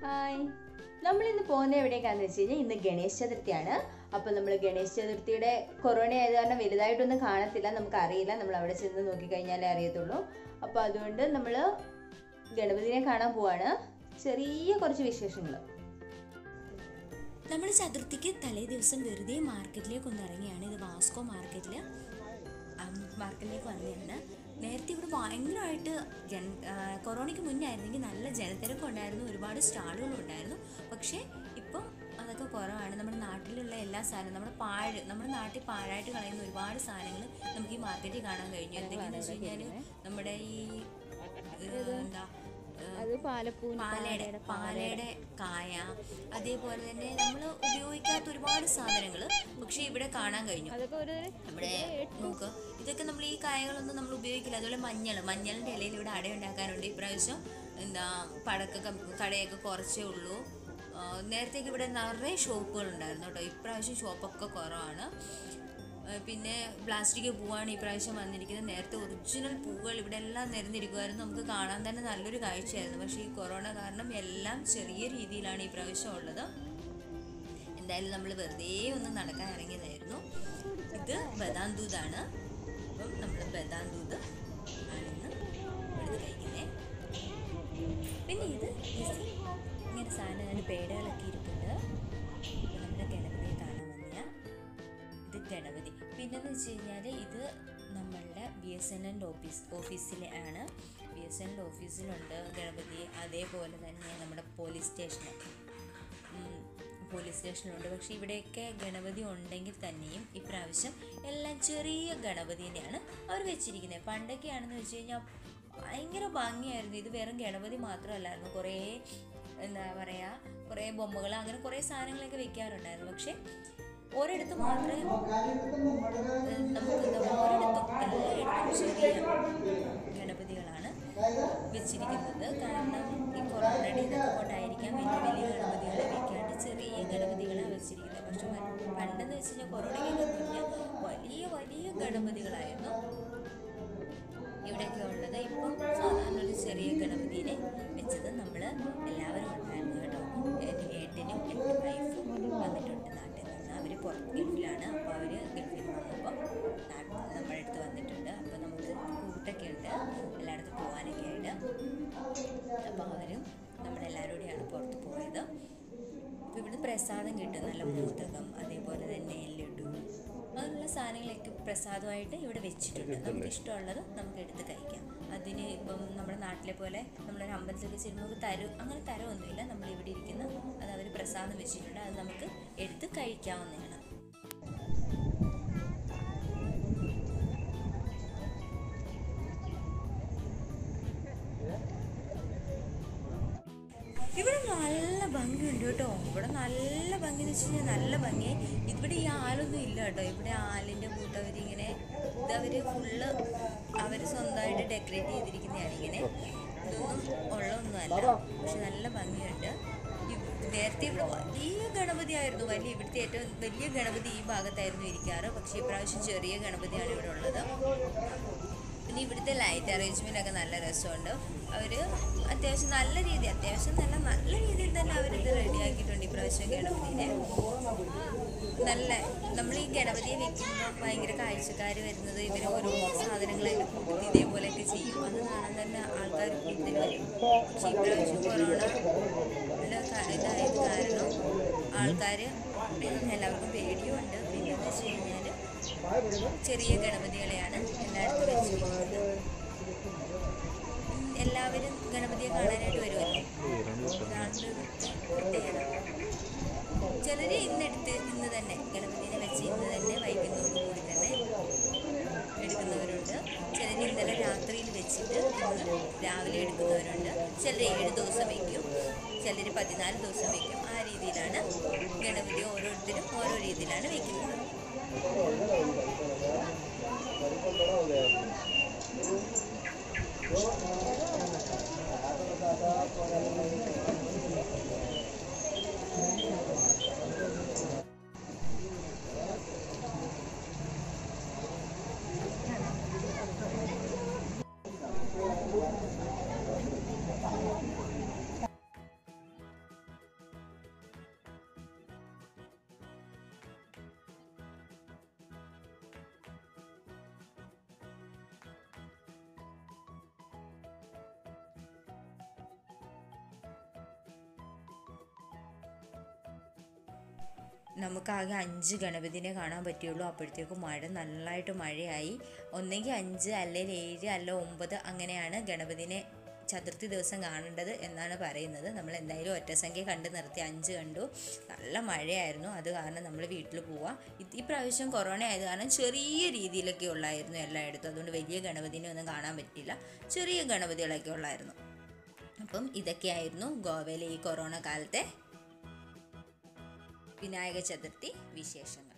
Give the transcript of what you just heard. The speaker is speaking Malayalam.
ഹായ് നമ്മൾ ഇന്ന് പോകുന്നത് എവിടേക്കാന്ന് വെച്ച് കഴിഞ്ഞാൽ ഇന്ന് ഗണേശ് ചതുർത്ഥിയാണ് അപ്പോൾ നമ്മൾ ഗണേശ് ചതുർത്ഥിയുടെ കൊറോണ ആയത് കാരണം വലുതായിട്ടൊന്നും കാണത്തില്ല നമുക്ക് അറിയില്ല നമ്മൾ അവിടെ ചെന്ന് നോക്കിക്കഴിഞ്ഞാലേ അറിയത്തുള്ളൂ അപ്പോൾ അതുകൊണ്ട് നമ്മൾ ഗണപതിനെ കാണാൻ പോവാണ് ചെറിയ കുറച്ച് വിശേഷങ്ങൾ നമ്മൾ ചതുർത്ഥിക്ക് തലേ ദിവസം വെറുതെ മാർക്കറ്റിലേക്ക് ഒന്ന് ഇറങ്ങിയാണ് ഇത് വാസ്കോ മാർക്കറ്റിൽ മാർക്കറ്റിലേക്ക് വന്നതാണ് നേരത്തെ ഇവിടെ ഭയങ്കരമായിട്ട് ജന ആ, കൊറോണയ്ക്ക് മുന്നേ ആയിരുന്നെങ്കിൽ നല്ല ജനത്തിരക്കം ഉണ്ടായിരുന്നു ഒരുപാട് സ്റ്റാളുകളും ഉണ്ടായിരുന്നു പക്ഷേ ഇപ്പം അതൊക്കെ കുറവാണ് നമ്മുടെ നാട്ടിലുള്ള എല്ലാ സാധനവും നമ്മുടെ പാഴ് നമ്മുടെ നാട്ടിൽ പാഴായിട്ട് കളയുന്ന ഒരുപാട് സാധനങ്ങൾ നമുക്ക് ഈ മാർക്കറ്റിൽ കാണാൻ കഴിഞ്ഞു എന്തൊക്കെയാണെന്ന് വെച്ച് കഴിഞ്ഞാൽ നമ്മുടെ ഈ ഏഹ്, എന്താ ഏഹ്, അത് പാലപ്പൂ പാലയുടെ പാലയുടെ കായ അതേപോലെ തന്നെ നമ്മൾ ഉപയോഗിക്കാത്ത ഒരുപാട് സാധനങ്ങൾ പക്ഷെ ഇവിടെ കാണാൻ കഴിഞ്ഞു അതൊക്കെ ഒരു നമ്മുടെ നോക്ക് ഇതൊക്കെ നമ്മൾ ഈ കായകളൊന്നും നമ്മൾ ഉപയോഗിക്കില്ല അതുപോലെ മഞ്ഞൾ മഞ്ഞളിൻ്റെ ഇലയിൽ ഇവിടെ അട ഉണ്ടാക്കാനുണ്ട് ഇപ്രാവശ്യം എന്താ പടക്ക കടയൊക്കെ കുറച്ചേ ഉള്ളൂ ആ, നേരത്തേക്ക് ഇവിടെ നിറയെ ഷോപ്പുകൾ ഉണ്ടായിരുന്നു കേട്ടോ ഇപ്രാവശ്യം ഷോപ്പൊക്കെ കുറവാണ് ആ, പിന്നെ പ്ലാസ്റ്റിക് പൂവാണ് ഇപ്രാവശ്യം വന്നിരിക്കുന്നത് നേരത്തെ ഒറിജിനൽ പൂവുകൾ ഇവിടെ എല്ലാം നിരന്നിരിക്കുമായിരുന്നു നമുക്ക് കാണാൻ തന്നെ നല്ലൊരു കാഴ്ചയായിരുന്നു പക്ഷേ ഈ കൊറോണ കാരണം എല്ലാം ചെറിയ രീതിയിലാണ് ഈ പ്രാവശ്യം ഉള്ളത് എന്തായാലും നമ്മൾ വെറുതെ ഒന്ന് നടക്കാൻ ഇറങ്ങിയതായിരുന്നു ഇത് ബദാം ദൂതാണ് അപ്പം നമ്മൾ ബദാം ദൂത് ആണിന്ന് എടുത്ത് കഴിക്കുന്നത് പിന്നെ ഇത് ഈസി ഇങ്ങനെ സാധനം പേടകളൊക്കെ ഇരിപ്പുണ്ട് ഇപ്പം നമ്മുടെ ഗണപതിയെ കാണാൻ വന്നിയ ഇത് ഗണപതി പിന്നെന്ന് വെച്ച് കഴിഞ്ഞാൽ ഇത് നമ്മളുടെ B S N L office ഓഫീസിലെ ആണ് ബി എസ് എൻ എൽ ഓഫീസിലുണ്ട് ഗണപതി അതേപോലെ തന്നെ നമ്മുടെ പോലീസ് സ്റ്റേഷനിൽ പോലീസ് സ്റ്റേഷനിലുണ്ട് പക്ഷേ ഇവിടെയൊക്കെ ഗണപതി ഉണ്ടെങ്കിൽ തന്നെയും ഇപ്രാവശ്യം എല്ലാം ചെറിയ ഗണപതി തന്നെയാണ് അവർ വെച്ചിരിക്കുന്നത് പണ്ടൊക്കെ ആണെന്ന് വെച്ച് കഴിഞ്ഞാൽ ഭയങ്കര ഭംഗിയായിരുന്നു ഇത് വെറും ഗണപതി മാത്രമല്ലായിരുന്നു കുറേ എന്താ പറയുക കുറേ ബൊമ്മകൾ അങ്ങനെ കുറേ സാധനങ്ങളൊക്കെ വെക്കാറുണ്ടായിരുന്നു പക്ഷേ ഒരിടത്ത് മാത്രമേ ഏഹ്, നമുക്ക് എന്താ ഒരിടത്തും എല്ലായിടത്തും ചെറിയ ഗണപതികളാണ് വെച്ചിരിക്കുന്നത് കാരണം ഈ കൊറോണയുടെ ഇതൊക്കെ കൊണ്ടായിരിക്കാം വലിയ വലിയ ഗണപതികളെ വെക്കാണ്ട് ചെറിയ ഗണപതികളാണ് വെച്ചിരിക്കുന്നത് പക്ഷെ മ- പണ്ടെന്ന് വെച്ച് കഴിഞ്ഞാൽ കൊറോണയ്ക്കൊക്കെ മുന്നേ വലിയ വലിയ ഗണപതികളായിരുന്നു ഇവിടെയൊക്കെ ഉള്ളത് ഇപ്പം സാധാരണ ഒരു ചെറിയ ഗണപതിനെ വെച്ചത് നമ്മൾ എല്ലാവരും ഉണ്ടായിരുന്നു കേട്ടോ എൻ്റെ ഏട്ടനും എൻ്റെ വൈഫും വന്നിട്ടുണ്ട് നാട്ടിൽ നിന്ന് അവർ പുറത്ത് ഗൾഫിലാണ് അപ്പോൾ അവർ ഗൾഫിൽ നിന്ന് വന്നപ്പോൾ നാട്ടിൽ നമ്മുടെ അടുത്ത് വന്നിട്ടുണ്ട് അപ്പോൾ നമുക്ക് കൂട്ടൊക്കെ ഉണ്ട് എല്ലായിടത്തും പോകാനൊക്കെ ആയിട്ട് അപ്പോൾ അവരും നമ്മളെല്ലാവരും കൂടിയാണ് പുറത്ത് പോയത് അപ്പോൾ ഇവിടുന്ന് പ്രസാദം കിട്ടും നല്ല മോദകം അതേപോലെ തന്നെ ലഡു അങ്ങനെയുള്ള സാധനങ്ങളൊക്കെ പ്രസാദമായിട്ട് ഇവിടെ വെച്ചിട്ടുണ്ട് നമുക്ക് ഇഷ്ടമുള്ളത് നമുക്ക് എടുത്ത് കഴിക്കാം അതിന് ഇപ്പം നമ്മുടെ നാട്ടിലെ പോലെ നമ്മളൊരു അമ്പലത്തിലൊക്കെ ചെല്ലുമ്പോൾ നമുക്ക് തരും അങ്ങനെ തരമൊന്നുമില്ല നമ്മൾ ഇവിടെ ഇരിക്കുന്ന അത് അവർ പ്രസാദം വെച്ചിട്ടുണ്ട് അത് നമുക്ക് എടുത്ത് കഴിക്കാവുന്നതാണ് ഇവിടെ നല്ല ഭംഗിയുണ്ട് കേട്ടോ ഇവിടെ നല്ല ഭംഗി എന്ന് വെച്ച് കഴിഞ്ഞാൽ നല്ല ഭംഗി ഇവിടെ ഈ ആലൊന്നും ഇല്ല കേട്ടോ ഇവിടെ ആലിൻ്റെ കൂട്ട് അവരിങ്ങനെ ഇതവർ ഫുള്ള് അവർ സ്വന്തമായിട്ട് ഡെക്കറേറ്റ് ചെയ്തിരിക്കുന്നതാണ് ഇങ്ങനെ ഇതൊന്നും ഉള്ളതൊന്നുമല്ല പക്ഷെ നല്ല ഭംഗിയുണ്ട് ഈ നേരത്തെ ഇവിടെ വലിയ ഗണപതി ആയിരുന്നു വലിയ ഇവിടുത്തെ ഏറ്റവും വലിയ ഗണപതി ഈ ഭാഗത്തായിരുന്നു ഇരിക്കാറ് പക്ഷേ ഇപ്രാവശ്യം ചെറിയ ഗണപതിയാണ് ഇവിടെ ഉള്ളത് പിന്നെ ഇവിടുത്തെ ലൈറ്റ് അറേഞ്ച്മെൻ്റ് ഒക്കെ നല്ല രസമുണ്ട് അവർ അത്യാവശ്യം നല്ല രീതി അത്യാവശ്യം നല്ല നല്ല രീതിയിൽ തന്നെ അവരിത് റെഡിയാക്കിയിട്ടുണ്ട് ഇപ്രാവശ്യം ഗണപതിനെ നല്ല നമ്മൾ ഈ ഗണപതിയെ വെക്കുമ്പോൾ ഭയങ്കര കാഴ്ചക്കാർ വരുന്നത് ഇവർ ഓരോ സാധനങ്ങളൊക്കെ കൂട്ടി ഇതേപോലെയൊക്കെ ചെയ്യും അത് കാണാൻ തന്നെ ആൾക്കാർ കൂടുതൽ വരും പക്ഷേ ഇപ്രാവശ്യം കൊറോണ ഇതായത് കാരണം ആൾക്കാർ എല്ലാവർക്കും പേടിയുമുണ്ട് പിന്നെ എന്ന് വെച്ച് കഴിഞ്ഞാൽ ചെറിയ ഗണപതികളെയാണ് എല്ലായിടത്തും വെച്ചിരിക്കുന്നത് ഉം, എല്ലാവരും ഗണപതിയെ കാണാനായിട്ട് വരുമല്ലോ ഇതാണ് ഇവിടുത്തെ പ്രത്യേകത ചിലർ ഇന്നെടുത്ത് ഇന്ന് തന്നെ ഗണപതിനെ വെച്ച് ഇന്ന് തന്നെ വൈകുന്നതോടു കൂടി തന്നെ എടുക്കുന്നവരുണ്ട് ചിലർ ഇന്നലെ രാത്രിയിൽ വെച്ചിട്ട് ഇന്ന് രാവിലെ എടുക്കുന്നവരുണ്ട് ചിലർ ഏഴ് ദിവസം വയ്ക്കും ചിലർ പതിനാല് ദിവസം വയ്ക്കും ആ രീതിയിലാണ് ഗണപതി ഓരോരുത്തരും ഓരോ രീതിയിലാണ് വയ്ക്കുന്നത് നമുക്കാകെ അഞ്ച് ഗണപതിനെ കാണാൻ പറ്റുള്ളൂ അപ്പോഴത്തേക്കും മഴ നല്ലതായിട്ട് മഴയായി ഒന്നെങ്കിൽ അഞ്ച് അല്ലെങ്കിൽ ഏഴ് അല്ല ഒമ്പത് അങ്ങനെയാണ് ഗണപതിനെ ചതുർത്ഥി ദിവസം കാണേണ്ടത് എന്നാണ് പറയുന്നത് നമ്മൾ എന്തായാലും ഒറ്റസംഖ്യ കണ്ട് നിർത്തി അഞ്ച് കണ്ടു നല്ല മഴയായിരുന്നു അത് കാരണം നമ്മൾ വീട്ടിൽ പോവാം ഇത് ഈ പ്രാവശ്യം കൊറോണ ആയത് കാരണം ചെറിയ രീതിയിലൊക്കെ ഉള്ളായിരുന്നു എല്ലായിടത്തും അതുകൊണ്ട് വലിയ ഗണപതിനെ ഒന്നും കാണാൻ പറ്റില്ല ചെറിയ ഗണപതികളൊക്കെ ഉള്ളായിരുന്നു അപ്പം ഇതൊക്കെയായിരുന്നു ഗോവയിലെ ഈ കൊറോണ കാലത്തെ വിനായക ചതുർത്ഥി വിശേഷങ്ങൾ